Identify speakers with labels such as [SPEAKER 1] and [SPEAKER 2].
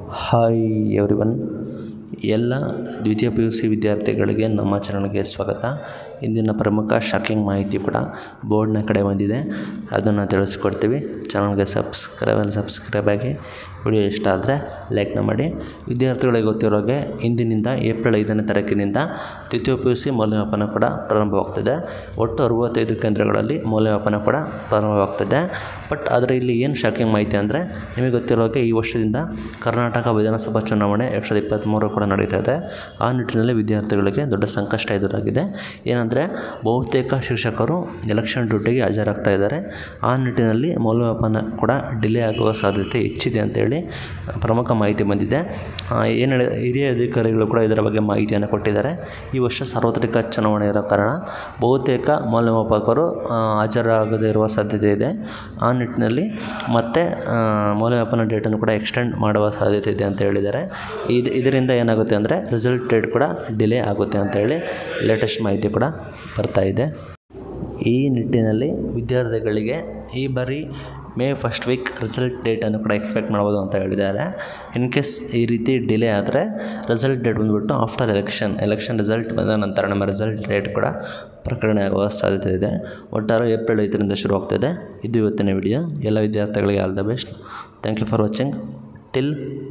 [SPEAKER 1] hi everyone ಎಲ್ಲ ದ್ವಿತೀಯ P U C ವಿದ್ಯಾರ್ಥಿಗಳಿಗೆ ನಮ್ಮ ಚಾನಲ್ಗೆ ಸ್ವಾಗತ ಇಂದಿನ ಪ್ರಮುಖ ಶಾಕಿಂಗ್ ಮಾಹಿತಿ ಕೂಡ ಬೋರ್ಡ್ನ ಕಡೆ ಬಂದಿದೆ ಅದನ್ನು ತಿಳಿಸ್ಕೊಡ್ತೀವಿ ಚಾನಲ್ಗೆ ಸಬ್ಸ್ಕ್ರೈಬ್ ಸಬ್ಸ್ಕ್ರೈಬ್ ಆಗಿ ವಿಡಿಯೋ ಇಷ್ಟ ಆದರೆ ಲೈಕ್ನ ಮಾಡಿ ವಿದ್ಯಾರ್ಥಿಗಳಿಗೆ ಗೊತ್ತಿರೋ ಹಾಗೆ ಇಂದಿನಿಂದ ಏಪ್ರಿಲ್ ಐದನೇ ತಾರೀಕಿನಿಂದ ದ್ವಿತೀಯ ಪಿ ಯು ಸಿ ಮೌಲ್ಯಮಾಪನ ಕೂಡ ಪ್ರಾರಂಭವಾಗ್ತದೆ ಒಟ್ಟು ಅರವತ್ತೈದು ಕೇಂದ್ರಗಳಲ್ಲಿ ಮೌಲ್ಯಮಾಪನ ಕೂಡ ಪ್ರಾರಂಭವಾಗ್ತದೆ ಬಟ್ ಆದರೆ ಇಲ್ಲಿ ಏನು ಶಾಕಿಂಗ್ ಮಾಹಿತಿ ಅಂದರೆ ನಿಮಗೆ ಗೊತ್ತಿರೋ ಹಾಗೆ ಈ ವರ್ಷದಿಂದ ಕರ್ನಾಟಕ ವಿಧಾನಸಭಾ ಚುನಾವಣೆ ಎರಡು ಸಾವಿರದ ಇಪ್ಪತ್ತ್ಮೂರು ಕೂಡ ನಡೀತಾ ಇದೆ ಆ ನಿಟ್ಟಿನಲ್ಲಿ ವಿದ್ಯಾರ್ಥಿಗಳಿಗೆ ದೊಡ್ಡ ಸಂಕಷ್ಟ ಎದುರಾಗಿದೆ ಏನಂದರೆ ಬಹುತೇಕ ಶಿಕ್ಷಕರು ಎಲೆಕ್ಷನ್ ಡ್ಯೂಟಿಗೆ ಹಾಜರಾಗ್ತಾ ಇದ್ದಾರೆ ಆ ನಿಟ್ಟಿನಲ್ಲಿ ಮೌಲ್ಯಮಾಪನ ಕೂಡ ಡಿಲೇ ಆಗುವ ಸಾಧ್ಯತೆ ಹೆಚ್ಚಿದೆ ಅಂತೇಳಿ ಪ್ರಮುಖ ಮಾಹಿತಿ ಬಂದಿದೆ ಏನು ಹೇಳಿ ಹಿರಿಯ ಅಧಿಕಾರಿಗಳು ಕೂಡ ಇದರ ಬಗ್ಗೆ ಮಾಹಿತಿಯನ್ನು ಕೊಟ್ಟಿದ್ದಾರೆ ಈ ವರ್ಷ ಸಾರ್ವತ್ರಿಕ ಚುನಾವಣೆ ಇರೋ ಕಾರಣ ಬಹುತೇಕ ಮೌಲ್ಯಮಾಪಕರು ಆ, ಹಾಜರಾಗದೇ ಇರುವ ಸಾಧ್ಯತೆ ಇದೆ ಆ ನಿಟ್ಟಿನಲ್ಲಿ ಮತ್ತೆ ಆ, ಮೌಲ್ಯಮಾಪನ ಡೇಟನ್ನು ಕೂಡ ಎಕ್ಸ್ಟೆಂಡ್ ಮಾಡುವ ಸಾಧ್ಯತೆ ಇದೆ ಅಂತ ಹೇಳಿದ್ದಾರೆ ಇದು ಇದರಿಂದ ಏನಾಗುತ್ತೆ ಅಂದರೆ ರಿಸಲ್ಟ್ ಡೇಟ್ ಕೂಡ ಡಿಲೇ ಆಗುತ್ತೆ ಅಂತೇಳಿ ಲೇಟೆಸ್ಟ್ ಮಾಹಿತಿ ಕೂಡ ಬರ್ತಾ ಇದೆ ಈ ನಿಟ್ಟಿನಲ್ಲಿ ವಿದ್ಯಾರ್ಥಿಗಳಿಗೆ ಈ ಬಾರಿ ಮೇ ಫಸ್ಟ್ ವೀಕ್ ರಿಸಲ್ಟ್ ಡೇಟನ್ನು ಕೂಡ ಎಕ್ಸ್ಪೆಕ್ಟ್ ಮಾಡ್ಬೋದು ಅಂತ ಹೇಳಿದ್ದಾರೆ ಇನ್ ಕೇಸ್ ಈ ರೀತಿ ಡಿಲೇ ಆದರೆ ರಿಸಲ್ಟ್ ಡೇಟ್ ಬಂದುಬಿಟ್ಟು ಆಫ್ಟರ್ ಎಲೆಕ್ಷನ್ ಎಲೆಕ್ಷನ್ ರಿಸಲ್ಟ್ ಬಂದ ನಂತರ ನಮ್ಮ ರಿಸಲ್ಟ್ ಡೇಟ್ ಕೂಡ ಪ್ರಕಟಣೆ ಆಗುವ ಸಾಧ್ಯತೆ ಇದೆ ಒಟ್ಟಾರೆ ಏಪ್ರಿಲ್ ಐದರಿಂದ ಶುರು ಆಗ್ತಿದೆ ಇದು ಇವತ್ತಿನ ವಿಡಿಯೋ ಎಲ್ಲ ವಿದ್ಯಾರ್ಥಿಗಳಿಗೆ all the best thank you for watching till